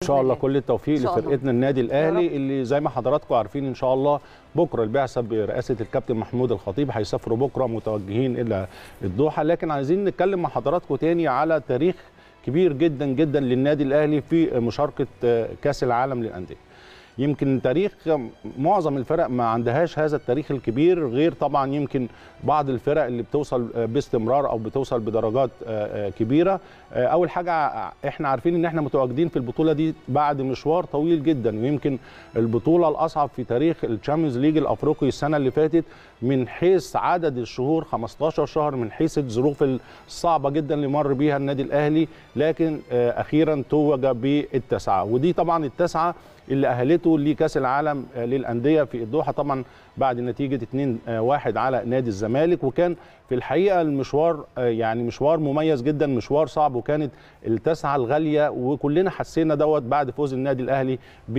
ان شاء الله كل التوفيق إن شاء الله. لفرقتنا النادي يا الاهلي رب. اللي زي ما حضراتكم عارفين ان شاء الله بكره البعثه برئاسه الكابتن محمود الخطيب هيسافروا بكره متوجهين الى الدوحه لكن عايزين نتكلم مع حضراتكم تاني على تاريخ كبير جدا جدا للنادي الاهلي في مشاركه آه، كاس العالم للانديه يمكن تاريخ معظم الفرق ما عندهاش هذا التاريخ الكبير غير طبعا يمكن بعض الفرق اللي بتوصل باستمرار او بتوصل بدرجات آه، آه، كبيره آه، اول حاجه احنا عارفين ان احنا متواجدين في البطوله دي بعد مشوار طويل جدا ويمكن البطوله الاصعب في تاريخ الشامبيونز ليج الافريقي السنه اللي فاتت من حيث عدد الشهور 15 شهر من حيث الظروف الصعبه جدا اللي مر بيها النادي الاهلي لكن آه، اخيرا توج بالتسعه ودي طبعا التسعه اللي اهلته لكاس العالم آه، للانديه في الدوحه طبعا بعد نتيجه 2-1 على نادي الزمالك وكان في الحقيقه المشوار آه، يعني مشوار مميز جدا مشوار صعب وكانت التسعه الغاليه وكلنا حسينا دوت بعد فوز النادي الاهلي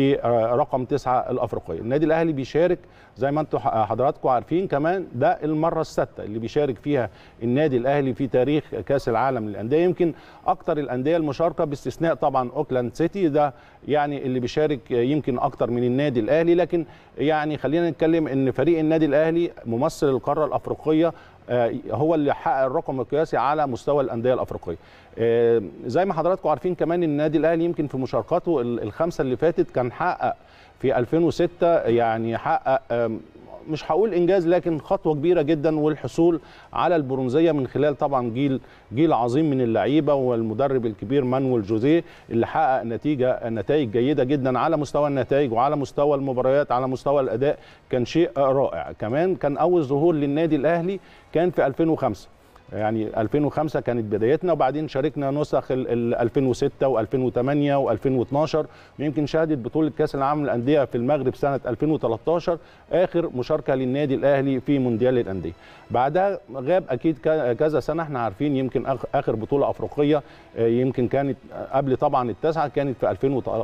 برقم تسعه الافريقيه النادي الاهلي بيشارك زي ما انتم حضراتكم عارفين كمان ده المره السادسه اللي بيشارك فيها النادي الاهلي في تاريخ كاس العالم للانديه يمكن اكتر الانديه المشاركه باستثناء طبعا اوكلاند سيتي ده يعني اللي بيشارك يمكن اكتر من النادي الاهلي لكن يعني خلينا نتكلم ان فريق النادي الاهلي ممثل القاره الافريقيه آه، هو اللي حقق الرقم القياسي على مستوى الانديه الافريقيه آه، زي ما حضراتكم عارفين كمان النادي الاهلي يمكن في مشاركاته ال- الخمسه اللي فاتت كان حقق في 2006 يعني حقق آم، مش هقول انجاز لكن خطوه كبيره جدا والحصول على البرونزيه من خلال طبعا جيل جيل عظيم من اللعيبه والمدرب الكبير مانويل جوزيه اللي حقق نتيجه نتائج جيده جدا على مستوى النتائج وعلى مستوى المباريات على مستوى الاداء كان شيء رائع كمان كان اول ظهور للنادي الاهلي كان في 2005 يعني 2005 كانت بدايتنا وبعدين شاركنا نسخ ال- ال 2006 و2008 و2012 ويمكن شهدت بطوله كاس العالم للانديه في المغرب سنه 2013 اخر مشاركه للنادي الاهلي في مونديال الانديه بعدها غاب اكيد ك- كذا سنه احنا عارفين يمكن آخ- اخر بطوله افريقيه آه، يمكن كانت قبل طبعا التاسعه كانت في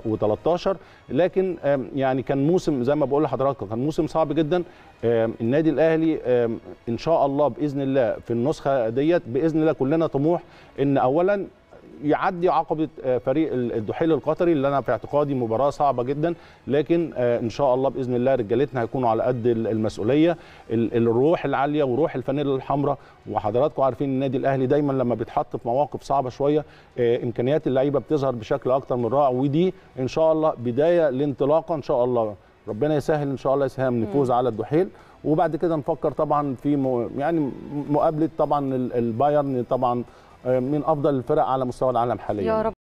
2013 لكن آم، يعني كان موسم زي ما بقول لحضراتكم كان موسم صعب جدا آم، النادي الاهلي آم، ان شاء الله باذن الله في النسخه ديت باذن الله كلنا طموح ان اولا يعدي عقبه آه، فريق ال- الدحيل القطري اللي انا في اعتقادي مباراه صعبه جدا لكن آه، ان شاء الله باذن الله رجالتنا هيكونوا على قد ال- المسؤوليه ال- الروح العاليه وروح الفانيلا الحمراء وحضراتكم عارفين النادي الاهلي دايما لما بيتحط في مواقف صعبه شويه آه، امكانيات اللعيبه بتظهر بشكل اكتر من رائع ودي ان شاء الله بدايه لانطلاقه ان شاء الله ربنا يسهل ان شاء الله يساهم نفوز على الدحيل وبعد كده نفكر طبعا في م... يعني مقابله طبعا ال- البايرن طبعا آه، من افضل الفرق على مستوى العالم حاليا يا رب